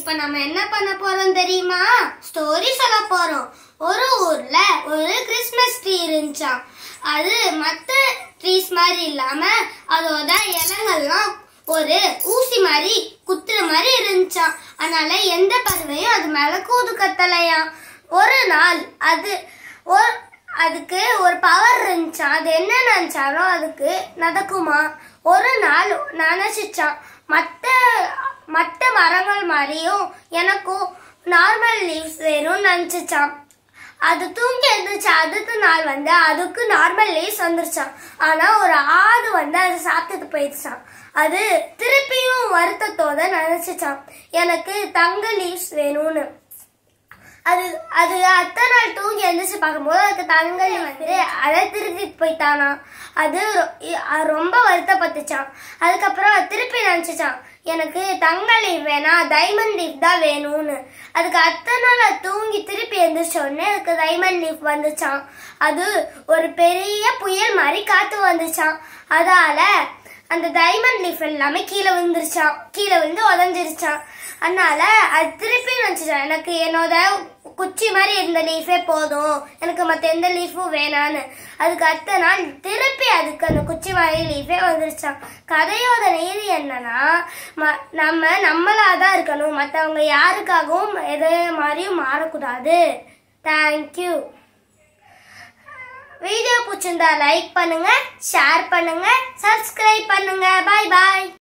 இப்ப நம்ம என்ன பண்ண போறோம் தெரியுமா ஸ்டோரி சொல்ல போறோம் ஒரு ஊர்ல ஒரு கிறிஸ்மஸ் ட்ரீ இருந்துச்சாம் அது மத்த ட்ரீஸ் மாதிரி இல்லாம அதோட இலங்கெல்லாம் ஒரு ஊசி மாதிரி குத்துற மாதிரி இருந்துச்சாம் அதனால எந்த பறவையும் அது மேல கூது கத்தலையாம் ஒரு நாள் அது ஒரு அதுக்கு ஒரு பவர் இருந்துச்சாம் அது என்ன நினைச்சாலும் அதுக்கு நடக்குமா ஒரு நாள் நினைச்சிச்சான் மற்ற மற்ற மரங்கள் மாதிரியும் எனக்கும் நார்மல் லீவ்ஸ் வேணும்னு நினைச்சிச்சான் அது தூங்கி எழுந்துச்சு அடுத்த நாள் வந்து அதுக்கு நார்மல் லீவ்ஸ் வந்துருச்சான் ஆனா ஒரு ஆடு வந்து அதை சாப்பிட்டுட்டு போயிடுச்சான் அது திருப்பியும் வருத்தத்தோட நினைச்சிச்சான் எனக்கு தங்க லீவ்ஸ் வேணும்னு அது அது அத்தனை நாள் தூங்கி எழுந்திரிச்சு பார்க்கும்போது அதுக்கு தங்கல் வந்து அதை திருப்பிட்டு போயிட்டானா அது ரொ- இ- அது ரொம்ப வருத்தப்பட்டுச்சான் அதுக்கப்புறம் அது திருப்பி நினைச்சிச்சான் எனக்கு தங்க லீவ் வேணாம் டைமண்ட் லீவ் தான் வேணும்னு அதுக்கு அத்தனை நாள் அது தூங்கி திருப்பி எழுந்திரிச்ச உடனே அதுக்கு டைமண்ட் லீவ் வந்துச்சான் அது ஒரு பெரிய புயல் மாதிரி காத்து வந்துச்சான் அதால அந்த டைமண்ட் லீஃப் எல்லாமே கீழே விழுந்துருச்சான் கீழே விழுந்து உதஞ்சிருச்சான் அதனால அது திருப்பி நினச்சிச்சான் எனக்கு என்னோட குச்சி மாதிரி இருந்த லீஃபே போதும் எனக்கு மற்ற எந்த லீஃபும் வேணான்னு அதுக்கு அடுத்த நாள் திருப்பி அதுக்கு அந்த குச்சி மாதிரி லீஃபே வந்துருச்சான் கதையோட நீதி என்னன்னா ம- நம்ம நம்மளா தான் இருக்கணும் மற்றவங்க யாருக்காகவும் எதே மாதிரியும் மாறக்கூடாது தேங்க்யூ வீடியோ பிடிச்சிருந்தா லைக் பண்ணுங்க ஷேர் பண்ணுங்க சப்ஸ்கிரைப் பண்ணுங்க பாய் பாய்